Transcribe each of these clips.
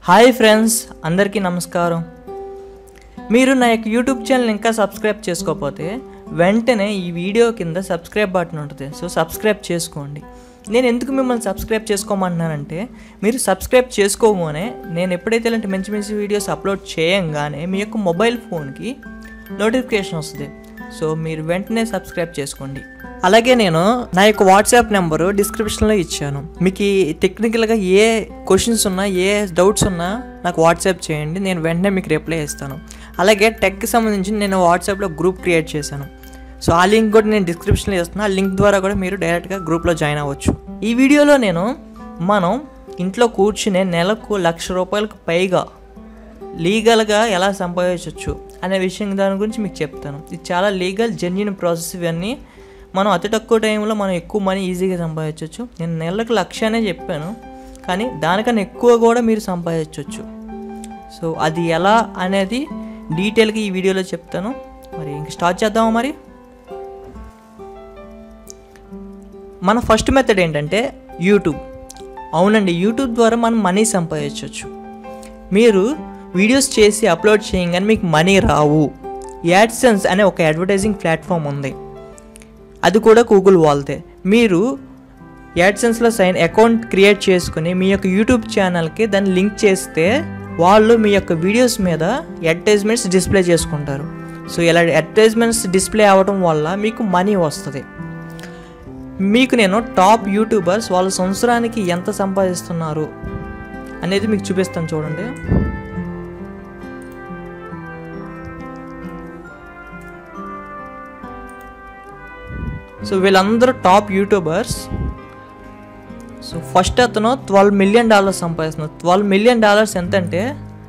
hi friends అందరికీ నమస్కారం మీరు నా యొక్క యూట్యూబ్ ఛానల్ ఇంకా సబ్స్క్రైబ్ చేసుకోకపోతే వెంటనే ఈ వీడియో కింద సబ్స్క్రైబ్ బటన్ ఉంటుంది సో సబ్స్క్రైబ్ చేసుకోండి నేను ఎందుకు మిమ్మల్ని సబ్స్క్రైబ్ చేసుకోమంటున్నానంటే మీరు సబ్స్క్రైబ్ చేసుకోమోనే నేను ఎప్పుడైతే ఇలాంటి మంచి మంచి వీడియోస్ అప్లోడ్ చేయంగానే మీ యొక్క మొబైల్ ఫోన్కి నోటిఫికేషన్ వస్తుంది సో మీరు వెంటనే సబ్స్క్రైబ్ చేసుకోండి అలాగే నేను నా యొక్క వాట్సాప్ నెంబరు డిస్క్రిప్షన్లో ఇచ్చాను మీకు ఈ టెక్నికల్గా ఏ క్వశ్చన్స్ ఉన్నా ఏ డౌట్స్ ఉన్నా నాకు వాట్సాప్ చేయండి నేను వెంటనే మీకు రిప్లై ఇస్తాను అలాగే టెక్కి సంబంధించి నేను వాట్సాప్లో గ్రూప్ క్రియేట్ చేశాను సో ఆ లింక్ కూడా నేను డిస్క్రిప్షన్లో ఇస్తాను ఆ లింక్ ద్వారా కూడా మీరు డైరెక్ట్గా గ్రూప్లో జాయిన్ అవ్వచ్చు ఈ వీడియోలో నేను మనం ఇంట్లో కూర్చునే నెలకు లక్ష రూపాయలకు పైగా లీగల్గా ఎలా సంపాదించవచ్చు అనే విషయం దాని గురించి మీకు చెప్తాను ఇది చాలా లీగల్ జెన్యున్ ప్రాసెస్ ఇవన్నీ మనం అతి తక్కువ టైంలో మనం ఎక్కువ మనీ ఈజీగా సంపాదించవచ్చు నేను నెలకు లక్షనే చెప్పాను కానీ దానికన్నా ఎక్కువ కూడా మీరు సంపాదించవచ్చు సో అది ఎలా అనేది డీటెయిల్గా ఈ వీడియోలో చెప్తాను మరి ఇంక స్టార్ట్ చేద్దామా మరి మన ఫస్ట్ మెథడ్ ఏంటంటే యూట్యూబ్ అవునండి యూట్యూబ్ ద్వారా మనం మనీ సంపాదించవచ్చు మీరు వీడియోస్ చేసి అప్లోడ్ చేయగానే మీకు మనీ రావు యాడ్సెన్స్ అనే ఒక అడ్వర్టైజింగ్ ప్లాట్ఫామ్ ఉంది అది కూడా గూగుల్ వాళ్ళదే మీరు యాడ్సెన్స్లో సైన్ అకౌంట్ క్రియేట్ చేసుకుని మీ యొక్క యూట్యూబ్ ఛానల్కి దాన్ని లింక్ చేస్తే వాళ్ళు మీ యొక్క వీడియోస్ మీద అడ్వర్టైజ్మెంట్స్ డిస్ప్లే చేసుకుంటారు సో ఇలా అడ్వర్టైజ్మెంట్స్ డిస్ప్లే అవ్వడం వల్ల మీకు మనీ వస్తుంది మీకు నేను టాప్ యూట్యూబర్స్ వాళ్ళ సంవత్సరానికి ఎంత సంపాదిస్తున్నారు అనేది మీకు చూపిస్తాను చూడండి సో వీళ్ళందరూ టాప్ యూట్యూబర్స్ సో ఫస్ట్ అతను ట్వెల్వ్ మిలియన్ డాలర్స్ సంపాదిస్తున్నాడు ట్వెల్వ్ మిలియన్ డాలర్స్ ఎంత అంటే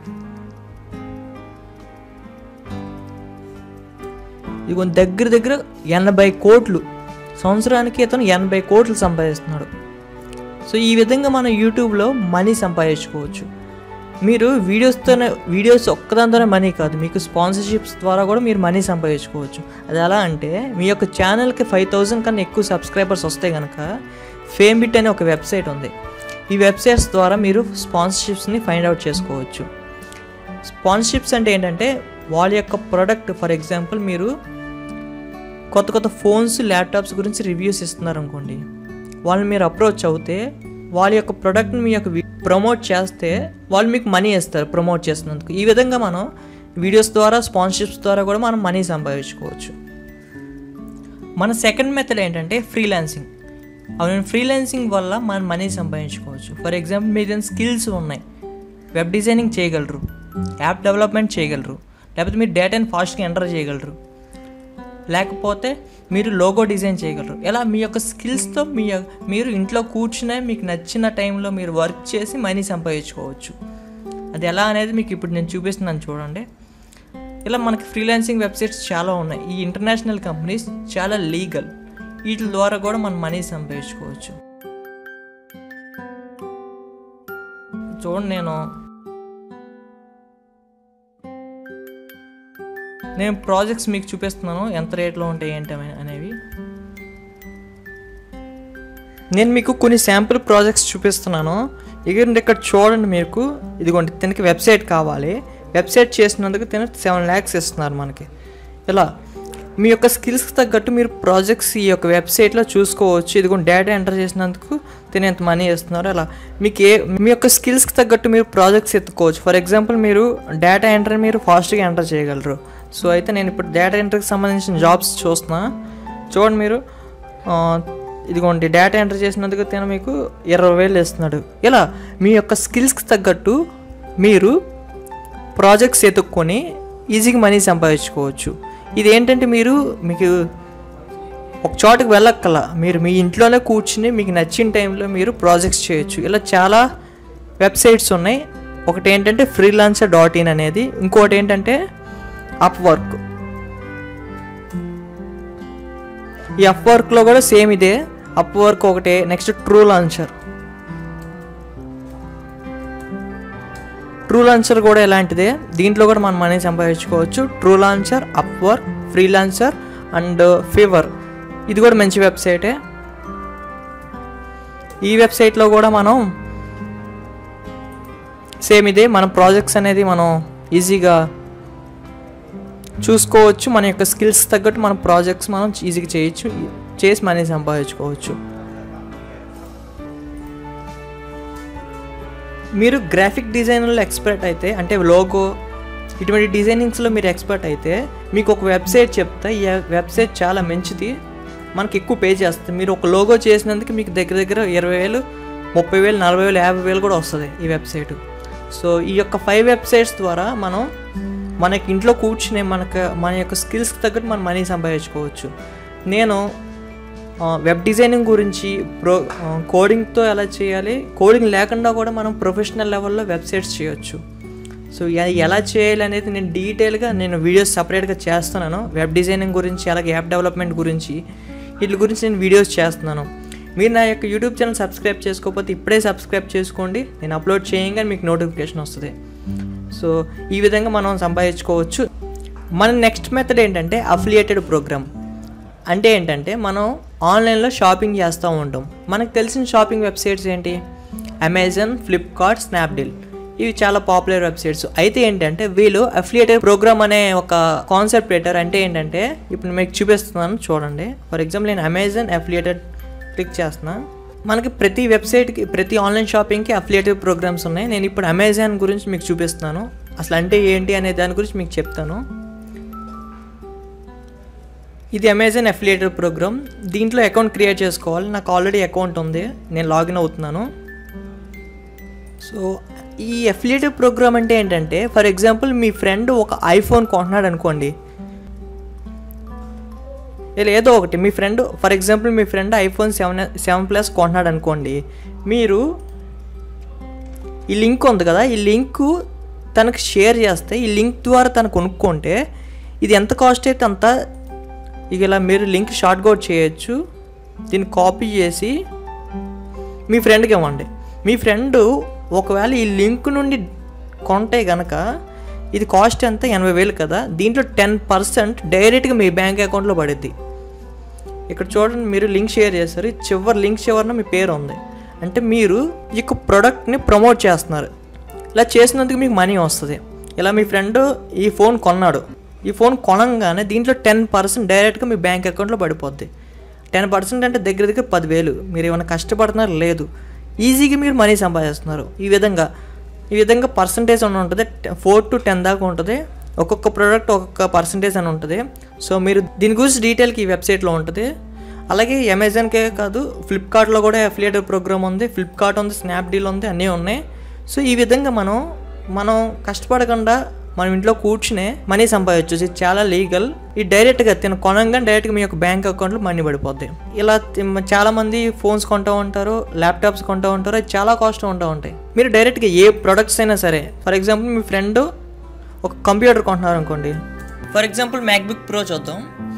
ఇదిగో దగ్గర దగ్గర ఎనభై కోట్లు సంవత్సరానికి అతను ఎనభై కోట్లు సంపాదిస్తున్నాడు సో ఈ విధంగా మనం యూట్యూబ్లో మనీ సంపాదించుకోవచ్చు మీరు వీడియోస్తోనే వీడియోస్ ఒక్కదాంతోనే మనీ కాదు మీకు స్పాన్సర్షిప్స్ ద్వారా కూడా మీరు మనీ సంపాదించుకోవచ్చు అది ఎలా అంటే మీ యొక్క ఛానల్కి ఫైవ్ థౌజండ్ కన్నా ఎక్కువ సబ్స్క్రైబర్స్ వస్తే కనుక ఫేమ్ బిట్ అనే ఒక వెబ్సైట్ ఉంది ఈ వెబ్సైట్స్ ద్వారా మీరు స్పాన్సర్షిప్స్ని ఫైండ్ అవుట్ చేసుకోవచ్చు స్పాన్సర్షిప్స్ అంటే ఏంటంటే వాళ్ళ యొక్క ప్రోడక్ట్ ఫర్ ఎగ్జాంపుల్ మీరు కొత్త కొత్త ఫోన్స్ ల్యాప్టాప్స్ గురించి రివ్యూస్ ఇస్తున్నారు అనుకోండి వాళ్ళని మీరు అప్రోచ్ అవుతే వాళ్ళ యొక్క ప్రోడక్ట్ని మీ యొక్క ప్రమోట్ చేస్తే వాళ్ళు మీకు మనీ ఇస్తారు ప్రమోట్ చేసినందుకు ఈ విధంగా మనం వీడియోస్ ద్వారా స్పాన్సర్షిప్స్ ద్వారా కూడా మనం మనీ సంపాదించుకోవచ్చు మన సెకండ్ మెథడ్ ఏంటంటే ఫ్రీలాన్సింగ్ అవును ఫ్రీలాన్సింగ్ వల్ల మనం మనీ సంపాదించుకోవచ్చు ఫర్ ఎగ్జాంపుల్ మీ దగ్గర స్కిల్స్ ఉన్నాయి వెబ్ డిజైనింగ్ చేయగలరు యాప్ డెవలప్మెంట్ చేయగలరు లేకపోతే మీరు డేటాని ఫాస్ట్గా ఎంటర్ చేయగలరు లేకపోతే మీరు లోగో డిజైన్ చేయగలరు ఇలా మీ యొక్క స్కిల్స్తో మీ మీరు ఇంట్లో కూర్చునే మీకు నచ్చిన టైంలో మీరు వర్క్ చేసి మనీ సంపాదించుకోవచ్చు అది ఎలా అనేది మీకు ఇప్పుడు నేను చూపిస్తున్నాను చూడండి ఇలా మనకి ఫ్రీలాన్సింగ్ వెబ్సైట్స్ చాలా ఉన్నాయి ఈ ఇంటర్నేషనల్ కంపెనీస్ చాలా లీగల్ వీటి ద్వారా కూడా మనం మనీ సంపాదించుకోవచ్చు చూడండి నేను నేను ప్రాజెక్ట్స్ మీకు చూపిస్తున్నాను ఎంత రేట్లో ఉంటాయి ఏంటి అనేవి నేను మీకు కొన్ని శాంపుల్ ప్రాజెక్ట్స్ చూపిస్తున్నాను ఇక ఇక్కడ చూడండి మీకు ఇదిగోండి తినకి వెబ్సైట్ కావాలి వెబ్సైట్ చేసినందుకు తిన సెవెన్ ల్యాక్స్ ఇస్తున్నారు మనకి ఇలా మీ యొక్క స్కిల్స్కి తగ్గట్టు మీరు ప్రాజెక్ట్స్ ఈ యొక్క వెబ్సైట్లో చూసుకోవచ్చు ఇదిగోండి డేటా ఎంటర్ చేసినందుకు తిన ఎంత మనీ ఇస్తున్నారు అలా మీకు ఏ మీ యొక్క స్కిల్స్కి తగ్గట్టు మీరు ప్రాజెక్ట్స్ ఎత్తుకోవచ్చు ఫర్ ఎగ్జాంపుల్ మీరు డేటా ఎంటర్ మీరు ఫాస్ట్గా ఎంటర్ చేయగలరు సో అయితే నేను ఇప్పుడు డేటా ఎంట్రీకి సంబంధించిన జాబ్స్ చూస్తున్నా చూడండి మీరు ఇదిగోండి డేటా ఎంటర్ చేసినందుకు తను మీకు ఇరవై వేలు ఇస్తున్నాడు ఇలా మీ యొక్క స్కిల్స్కి తగ్గట్టు మీరు ప్రాజెక్ట్స్ ఎత్తుక్కొని ఈజీగా మనీ సంపాదించుకోవచ్చు ఇది ఏంటంటే మీరు మీకు ఒక చోటకి వెళ్ళక్కల మీరు మీ ఇంట్లోనే కూర్చుని మీకు నచ్చిన టైంలో మీరు ప్రాజెక్ట్స్ చేయొచ్చు ఇలా చాలా వెబ్సైట్స్ ఉన్నాయి ఒకటి ఏంటంటే ఫ్రీలాన్సర్ డాట్ ఇన్ అనేది ఇంకోటి ఏంటంటే అప్ వర్క్ ఈ అప్ వర్క్లో కూడా సేమ్ ఇదే అప్ వర్క్ ఒకటే నెక్స్ట్ ట్రూ లాంచర్ ట్రూ లాంచర్ కూడా ఎలాంటిదే దీంట్లో కూడా మనం మనీ సంపాదించుకోవచ్చు Truelancer Upwork Freelancer and Fiverr ఇది కూడా మంచి వెబ్సైటే ఈ వెబ్సైట్లో కూడా మనం సేమ్ ఇదే మన ప్రాజెక్ట్స్ అనేది మనం ఈజీగా చూసుకోవచ్చు మన యొక్క స్కిల్స్ తగ్గట్టు మన ప్రాజెక్ట్స్ మనం ఈజీగా చేయొచ్చు చేసి మనీ సంపాదించుకోవచ్చు మీరు గ్రాఫిక్ డిజైనర్లో ఎక్స్పర్ట్ అయితే అంటే లోగో ఇటువంటి డిజైనింగ్స్లో మీరు ఎక్స్పర్ట్ అయితే మీకు ఒక వెబ్సైట్ చెప్తా ఈ వెబ్సైట్ చాలా మంచిది మనకి ఎక్కువ పే చేస్తుంది మీరు ఒక లోగో చేసినందుకు మీకు దగ్గర దగ్గర ఇరవై వేలు ముప్పై వేలు నలభై వేలు యాభై వేలు కూడా వస్తుంది ఈ వెబ్సైట్ సో ఈ యొక్క ఫైవ్ వెబ్సైట్స్ ద్వారా మనం మనకి ఇంట్లో కూర్చునే మనకు మన యొక్క స్కిల్స్కి తగ్గట్టు మనం మనీ సంపాదించుకోవచ్చు నేను ఆ, వెబ్ డిజైనింగ్ గురించి ప్రో ఆ, కోడింగ్తో ఎలా చేయాలి కోడింగ్ లేకుండా కూడా మనం ప్రొఫెషనల్ లెవెల్లో వెబ్సైట్స్ చేయొచ్చు సో ఎ- ఎలా చేయాలి అనేది నేను డీటెయిల్గా నేను వీడియోస్ సపరేట్గా చేస్తున్నాను వెబ్ డిజైనింగ్ గురించి అలాగే యాప్ డెవలప్మెంట్ గురించి వీటి గురించి నేను వీడియోస్ చేస్తున్నాను మీరు నా యొక్క యూట్యూబ్ ఛానల్ సబ్స్క్రైబ్ చేసుకోకపోతే ఇప్పుడే సబ్స్క్రైబ్ చేసుకోండి నేను అప్లోడ్ చేయగానే మీకు నోటిఫికేషన్ వస్తుంది సో ఈ విధంగా మనం సంపాదించుకోవచ్చు మన నెక్స్ట్ మెథడ్ ఏంటంటే అఫిలియేటెడ్ ప్రోగ్రామ్ అంటే ఏంటంటే మనం ఆన్లైన్లో షాపింగ్ చేస్తూ ఉంటాం మనకు తెలిసిన షాపింగ్ వెబ్సైట్స్ ఏంటి అమెజాన్ ఫ్లిప్కార్ట్ స్నాప్డీల్ ఇవి చాలా పాపులర్ వెబ్సైట్స్ అయితే ఏంటంటే వీళ్ళు అఫిలియేటెడ్ ప్రోగ్రామ్ అనే ఒక కాన్సెప్ట్ పెట్టారు అంటే ఏంటంటే ఇప్పుడు మీకు చూపిస్తున్నాను చూడండి ఫర్ ఎగ్జాంపుల్ నేను అమెజాన్ అఫిలియేటెడ్ క్లిక్ చేస్తున్నా మనకి ప్రతి వెబ్సైట్కి ప్రతి ఆన్లైన్ షాపింగ్కి అఫిలియేటివ్ ప్రోగ్రామ్స్ ఉన్నాయి నేను ఇప్పుడు అమెజాన్ గురించి మీకు చూపిస్తున్నాను అసలు అంటే ఏంటి అనే దాని గురించి మీకు చెప్తాను ఇది అమెజాన్ అఫిలియేటెడ్ ప్రోగ్రామ్ దీంట్లో అకౌంట్ క్రియేట్ చేసుకోవాలి నాకు ఆల్రెడీ అకౌంట్ ఉంది నేను లాగిన్ అవుతున్నాను సో ఈ అఫిలియేటివ్ ప్రోగ్రామ్ అంటే ఏంటంటే ఫర్ ఎగ్జాంపుల్ మీ ఫ్రెండ్ ఒక ఐఫోన్ కొంటున్నాడు అనుకోండి ఇలా ఏదో ఒకటి మీ ఫ్రెండ్ ఫర్ ఎగ్జాంపుల్ మీ friend iPhone seven seven plus కొంటున్నాడు అనుకోండి మీరు ఈ లింక్ ఉంది కదా ఈ లింక్ తనకు షేర్ చేస్తే ఈ లింక్ ద్వారా తను కొనుక్కుంటే ఇది ఎంత కాస్ట్ అయితే అంత ఇక ఇలా మీరు లింక్ షార్ట్ అవుట్ చేయొచ్చు దీన్ని కాపీ చేసి మీ ఫ్రెండ్కి ఇవ్వండి మీ ఫ్రెండ్ ఒకవేళ ఈ లింక్ నుండి కొంటే గనక ఇది కాస్ట్ ఎంత ఎనభై వేలు కదా దీంట్లో టెన్ పర్సెంట్ డైరెక్ట్గా మీ బ్యాంక్ అకౌంట్లో పడుద్ది ఇక్కడ చూడండి మీరు లింక్ షేర్ చేస్తారు ఈ చివరి లింక్ చివరిన మీ పేరు ఉంది అంటే మీరు ఈ యొక్క ప్రోడక్ట్ని ప్రమోట్ చేస్తున్నారు ఇలా చేసినందుకు మీకు మనీ వస్తుంది ఇలా మీ ఫ్రెండ్ ఈ ఫోన్ కొన్నాడు ఈ ఫోన్ కొనంగానే దీంట్లో టెన్ పర్సెంట్ డైరెక్ట్గా మీ బ్యాంక్ అకౌంట్లో పడిపోద్ది టెన్ పర్సెంట్ అంటే దగ్గర దగ్గర పదివేలు మీరు ఏమైనా కష్టపడుతున్నారు లేదు ఈజీగా మీరు మనీ సంపాదిస్తున్నారు ఈ విధంగా ఈ విధంగా పర్సంటేజ్ అని ఉంటుంది ఫోర్ టు టెన్ దాకా ఉంటుంది ఒక్కొక్క ప్రోడక్ట్ ఒక్కొక్క పర్సంటేజ్ అని ఉంటుంది సో మీరు దీని గురించి డీటెయిల్కి ఈ వెబ్సైట్లో ఉంటుంది అలాగే అమెజాన్కే కాదు ఫ్లిప్కార్ట్లో కూడా అఫిలియేటివ్ ప్రోగ్రామ్ ఉంది ఫ్లిప్కార్ట్ ఉంది స్నాప్డీల్ ఉంది అన్నీ ఉన్నాయి సో ఈ విధంగా మనం మనం కష్టపడకుండా మనం ఇంట్లో కూర్చునే మనీ సంపాదించు ఇది చాలా లీగల్ ఇది డైరెక్ట్గా తిన కొనంగా డైరెక్ట్గా మీ యొక్క బ్యాంక్ అకౌంట్లో మనీ పడిపోద్ది ఇలా తి- చాలా మంది ఫోన్స్ కొంటూ ఉంటారు ల్యాప్టాప్స్ కొంటూ ఉంటారు అది చాలా కాస్ట్ ఉంటూ ఉంటాయి మీరు డైరెక్ట్గా ఏ ప్రొడక్ట్స్ అయినా సరే ఫర్ ఎగ్జాంపుల్ మీ ఫ్రెండ్ ఒక కంప్యూటర్ కొంటున్నారు అనుకోండి ఫర్ ఎగ్జాంపుల్ మ్యాక్బుక్ ప్రో చూద్దాం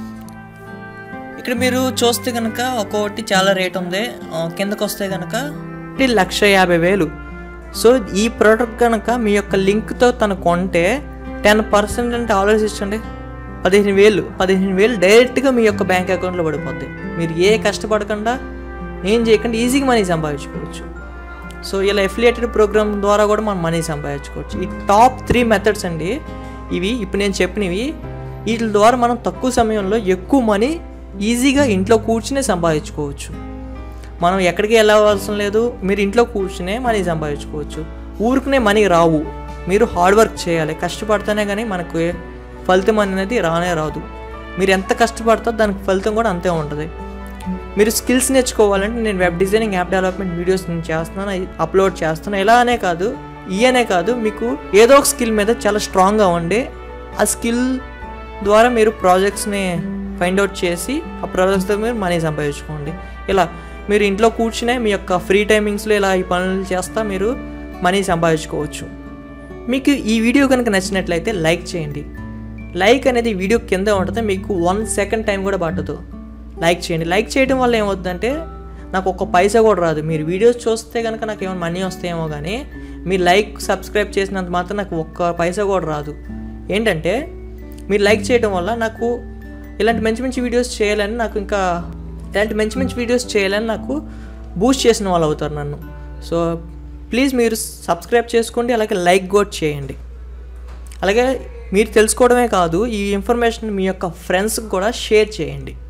ఇక్కడ మీరు చూస్తే కనుక ఒక్కొక్కటి చాలా రేట్ ఉంది ఆ, కిందకు వస్తే కనుక ఇది లక్ష యాభై వేలు సో ఈ ప్రోడక్ట్ కనుక మీ యొక్క లింక్తో తను కొంటే టెన్ పర్సెంట్ అంటే ఆలోచించండి పదిహేను వేలు పదిహేను వేలు డైరెక్ట్గా మీ యొక్క బ్యాంక్ అకౌంట్లో పడిపోద్ది మీరు ఏ కష్టపడకుండా ఏం చేయకుండా ఈజీగా మనీ సంపాదించుకోవచ్చు సో ఇలా ఎఫిలియేటెడ్ ప్రోగ్రామ్ ద్వారా కూడా మనం మనీ సంపాదించుకోవచ్చు ఈ టాప్ త్రీ మెథడ్స్ అండి ఇవి ఇప్పుడు నేను చెప్పినవి వీటి ద్వారా మనం తక్కువ సమయంలో ఎక్కువ మనీ ఈజీగా ఇంట్లో కూర్చునే సంపాదించుకోవచ్చు మనం ఎక్కడికి వెళ్ళవలసిన లేదు మీరు ఇంట్లో కూర్చునే మనీ సంపాదించుకోవచ్చు ఊరికనే మనీ రావు మీరు హార్డ్ వర్క్ చేయాలి కష్టపడితేనే కానీ మనకు ఫలితం అనేది రానే రాదు మీరు ఎంత కష్టపడతారో దానికి ఫలితం కూడా అంతే ఉంటుంది మీరు స్కిల్స్ నేర్చుకోవాలంటే నేను web designing app development videos నేను చేస్తున్నాను అవి అప్లోడ్ చేస్తున్నాను ఇలా అనే కాదు ఈ అనే కాదు మీకు ఏదో ఒక స్కిల్ మీద చాలా స్ట్రాంగ్గా ఉండి ఆ స్కిల్ ద్వారా మీరు ప్రాజెక్ట్స్ని ఫైండ్ అవుట్ చేసి ఆ ప్రాజెక్ట్స్తో మీరు మనీ సంపాదించుకోండి ఇలా మీరు ఇంట్లో కూర్చునే మీ యొక్క ఫ్రీ టైమింగ్స్లో ఇలా ఈ పనులు చేస్తా మీరు మనీ సంపాదించుకోవచ్చు మీకు ఈ వీడియో కనుక నచ్చినట్లయితే లైక్ చేయండి లైక్ అనేది వీడియో కింద ఉంటుంది మీకు వన్ సెకండ్ టైం కూడా పట్టదు లైక్ చేయండి లైక్ చేయడం వల్ల ఏమవుతుందంటే నాకు ఒక్క పైసా కూడా రాదు మీరు వీడియోస్ చూస్తే కనుక నాకు ఏమైనా మనీ వస్తాయేమో కానీ మీరు లైక్ సబ్స్క్రైబ్ చేసినంత మాత్రం నాకు ఒక్క పైసా కూడా రాదు ఏంటంటే మీరు లైక్ చేయడం వల్ల నాకు ఇలాంటి మంచి మంచి వీడియోస్ చేయాలని నాకు ఇంకా ఇలాంటి మంచి మంచి వీడియోస్ చేయాలని నాకు బూస్ట్ చేసిన వాళ్ళు అవుతారు నన్ను సో ప్లీజ్ మీరు సబ్స్క్రైబ్ చేసుకోండి అలాగే లైక్ కూడా చేయండి అలాగే మీరు తెలుసుకోవడమే కాదు ఈ ఇన్ఫర్మేషన్ మీ యొక్క ఫ్రెండ్స్కి కూడా షేర్ చేయండి